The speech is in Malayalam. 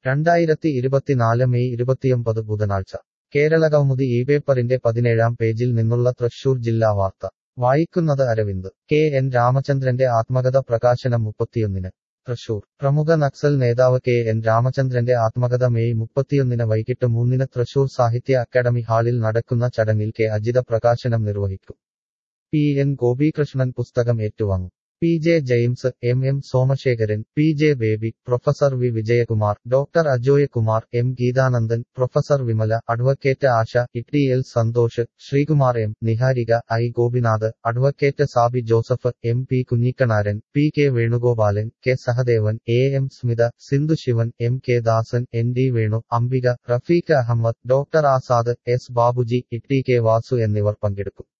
രണ്ടായിരത്തി ഇരുപത്തിനാല് മെയ് ഇരുപത്തിയൊമ്പത് ബുധനാഴ്ച കേരളകൗമുദി ഈ പേപ്പറിന്റെ പതിനേഴാം പേജിൽ നിന്നുള്ള തൃശൂർ ജില്ലാ വാർത്ത വായിക്കുന്നത് അരവിന്ദ് കെ എൻ രാമചന്ദ്രന്റെ ആത്മകഥ പ്രകാശനം മുപ്പത്തിയൊന്നിന് തൃശൂർ പ്രമുഖ നക്സൽ നേതാവ് കെ എൻ രാമചന്ദ്രന്റെ ആത്മകഥ മെയ് മുപ്പത്തിയൊന്നിന് വൈകിട്ട് മൂന്നിന് തൃശൂർ സാഹിത്യ അക്കാദമി ഹാളിൽ നടക്കുന്ന ചടങ്ങിൽ കെ അജിത പ്രകാശനം നിർവഹിക്കും പി എൻ ഗോപികൃഷ്ണൻ പുസ്തകം ഏറ്റുവാങ്ങും P J James M M Somasekharan P J Baby professor V Vijayakumar doctor Ajoy Kumar M Geethanandan professor Vimala advocate Asha E L Santhosh Sreekumar M Niharika I Gopinath advocate Sabi Joseph M P Kunhikannan P K Venugopalan K Sahadevan A M Smitha Sindhu Sivan M K Dasan N D Venu Ambika Rafeeq Ahammed doctor Azad S Babuji E T K Vasu എന്നിവർ പങ്കെടുക്കും